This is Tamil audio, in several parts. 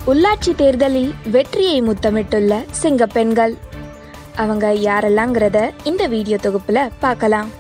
உள்ளாட்சி தேர்தலில் வெற்றியை முத்தமிட்டுள்ள சிங்கப்பெண்கள் அவங்க யாரெல்லாங்கிறத இந்த வீடியோ தொகுப்புல பார்க்கலாம்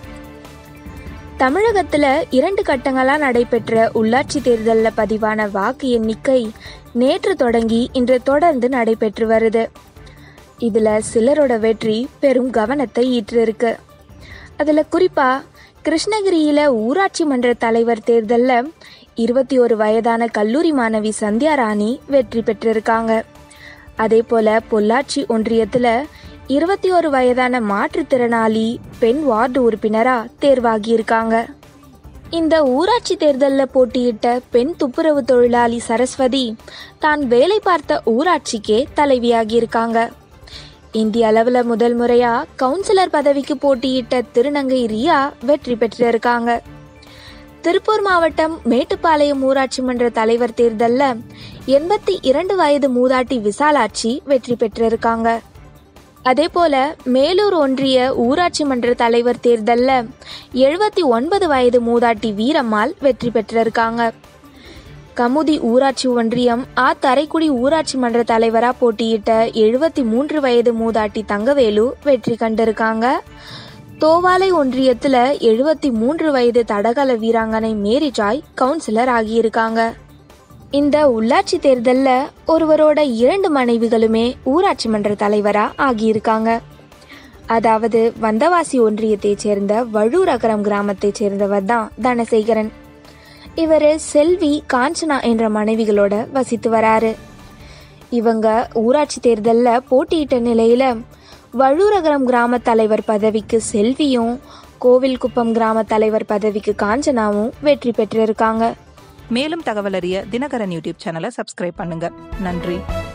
தமிழகத்துல இரண்டு கட்டங்களா நடைபெற்ற உள்ளாட்சி தேர்தலில் பதிவான வாக்கு எண்ணிக்கை நேற்று தொடங்கி இன்று தொடர்ந்து நடைபெற்று வருது இதுல சிலரோட வெற்றி பெரும் கவனத்தை ஈற்றிருக்கு அதுல குறிப்பா கிருஷ்ணகிரியில ஊராட்சி மன்ற தலைவர் தேர்தலில் இருபத்தி ஒரு வயதான கல்லூரி மாணவி சந்தியா ராணி வெற்றி பெற்றிருக்காங்க அதே போல பொள்ளாச்சி ஒன்றியத்துல இருபத்தி ஒரு வயதான மாற்றுத்திறனாளி பெண் வார்டு உறுப்பினரா தேர்வாகியிருக்காங்க இந்த ஊராட்சி தேர்தலில் போட்டியிட்ட பெண் துப்புரவு தொழிலாளி சரஸ்வதி தான் வேலை பார்த்த ஊராட்சிக்கே தலைவியாகியிருக்காங்க இந்திய அளவில் முதல் முறையா கவுன்சிலர் பதவிக்கு போட்டியிட்ட திருநங்கை ரியா வெற்றி பெற்றிருக்காங்க திருப்பூர் மாவட்டம் மேட்டுப்பாளையம் ஊராட்சி மன்ற தலைவர் தேர்தலில் எண்பத்தி இரண்டு வயது மூதாட்டி விசாலாட்சி வெற்றி பெற்றிருக்காங்க அதே போல மேலூர் ஒன்றிய ஊராட்சி மன்ற தலைவர் தேர்தலில் எழுபத்தி ஒன்பது வயது மூதாட்டி வீரம்மாள் வெற்றி பெற்றிருக்காங்க கமுதி ஊராட்சி ஒன்றியம் ஆ தரைக்குடி ஊராட்சி மன்ற தலைவரா போட்டியிட்ட எழுபத்தி மூன்று வயது மூதாட்டி தங்கவேலு வெற்றி கண்டிருக்காங்க தோவாலை ஒன்றியத்துல எழுபத்தி மூன்று வயது தடகள வீராங்கனை மேரி ஜாய் கவுன்சிலர் ஆகியிருக்காங்க இந்த உள்ளாட்சி தேர்தலில் ஒருவரோட இரண்டு மனைவிகளுமே ஊராட்சி மன்ற தலைவரா ஆகியிருக்காங்க அதாவது வந்தவாசி ஒன்றியத்தைச் சேர்ந்த வழுரகரம் கிராமத்தைச் சேர்ந்தவர் தான் தனசேகரன் இவர் செல்வி காஞ்சனா என்ற மனைவிகளோட வசித்து வராரு இவங்க ஊராட்சி தேர்தலில் போட்டியிட்ட நிலையில வழுரகரம் கிராம தலைவர் பதவிக்கு செல்வியும் கோவில்குப்பம் கிராம தலைவர் பதவிக்கு காஞ்சனாவும் வெற்றி பெற்றிருக்காங்க மேலும் தகவல் அறிய தினகரன் யூடியூப் சேனலை சப்ஸ்கிரைப் பண்ணுங்க நன்றி